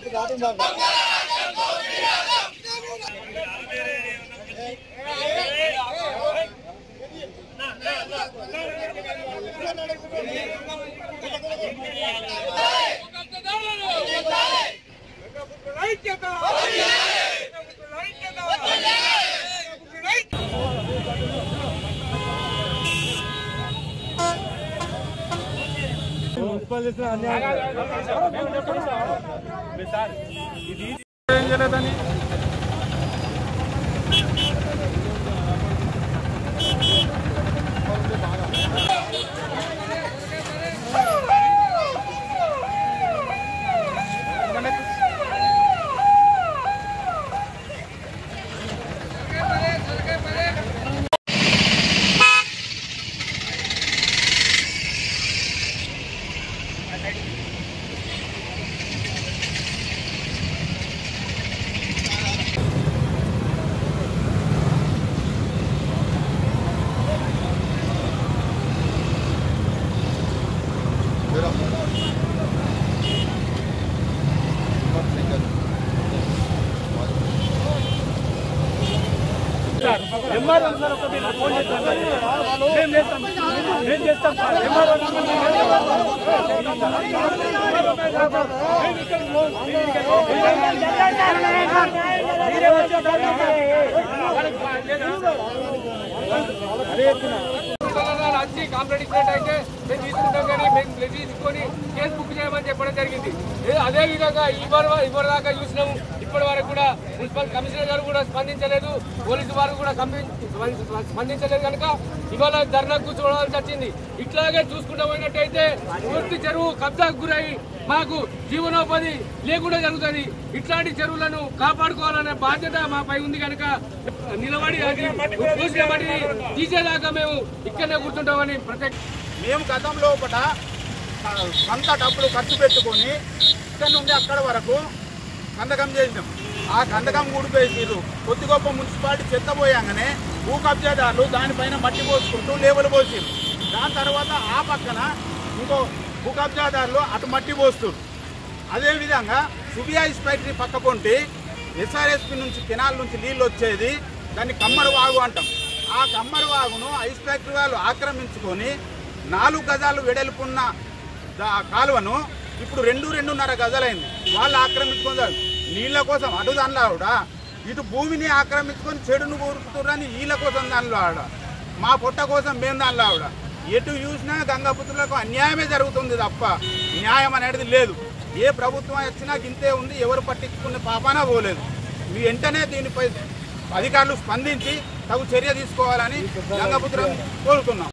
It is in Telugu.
ఏం చేయలేదని ఎంఆర్ఓ సార్ ఒక మీరు ఫోన్ చేస్తాం సార్ మేము చేస్తాం మేము చేస్తాం సార్ ఎంఆర్ఓ వచ్చి కంప్లైంట్ ఇచ్చినట్టయితే మేము తీసుకుంటాం కానీ మేము తీసుకొని కేసు బుక్ చేయమని చెప్పడం జరిగింది ఏ- అదే విధంగా ఇవ్వరు ఇవ్వరు దాకా చూసినాము ఇప్పటి వరకు కూడా మున్సిపల్ కమిషనర్ గారు కూడా స్పందించలేదు పోలీసు వారు కూడా కంపి- స్పందించలేదు కనుక ఇవాళ ధర్నా కూర్చోవడానికి వచ్చింది ఇట్లాగే చూసుకుంటూ పోయినట్టయితే పూర్తి చెరువు కబ్జాకు గురై మాకు జీవనోపాధి లేకుండా జరుగుతుంది ఇట్లాంటి చెరువులను కాపాడుకోవాలనే బాధ్యత మాపై ఉంది కనుక నిలబడి అది పూసిన మట్టిని తీసేదాకా మేము ఇక్కడనే కూర్చుంటామని ప్రత్యేక మేము గతంలో ఒకట సొంత డబ్బులు ఖర్చు పెట్టుకొని ఇక్కడ నుండి అక్కడ వరకు కందకం చేసినాం ఆ కందకం ఊడిపోయేసారు కొద్ది గొప్ప మున్సిపాలిటీ చెత్త పోయాంగానే భూ కబ్జాదారులు దానిపైన మట్టి పోసుకుంటూ లేబుల్ పోసారు దాని తర్వాత ఆ పక్కన ఇంకో భూ కబ్జాదారులు అటు మట్టి పోస్తారు అదేవిధంగా సుబియా ఫ్యాక్టరీ పక్క పొంటి ఎస్ఆర్ఎస్పి నుంచి కెనాల్ నుంచి నీళ్ళు వచ్చేది దాన్ని కమ్మరి వాగు అంటాం ఆ కమ్మరి వాగును ఐస్ ఫ్యాక్టరీ వాళ్ళు ఆక్రమించుకొని నాలుగు గజాలు వెడల్పున్న దా- కాలువను ఇప్పుడు రెండు రెండున్నర గజలైంది వాళ్ళు ఆక్రమించుకొని నీళ్ళ కోసం అటు దానిలో ఆవిడ ఇటు భూమిని ఆక్రమించుకొని చెడును కోరుకుతుర్రని వీళ్ళ కోసం దానిలో ఆవిడ మా పొట్ట కోసం మేము దానిలో ఆవిడ ఎటు చూసినా గంగాపుత్రులకు అన్యాయమే జరుగుతుంది తప్ప న్యాయం అనేది లేదు ఏ ప్రభుత్వం వచ్చినా గింతే ఉంది ఎవరు పట్టించుకునే పాపాన పోలేదు మీ వెంటనే దీనిపై అధికారులు స్పందించి తగు చర్య తీసుకోవాలని గంగాపుత్రం కోరుతున్నాం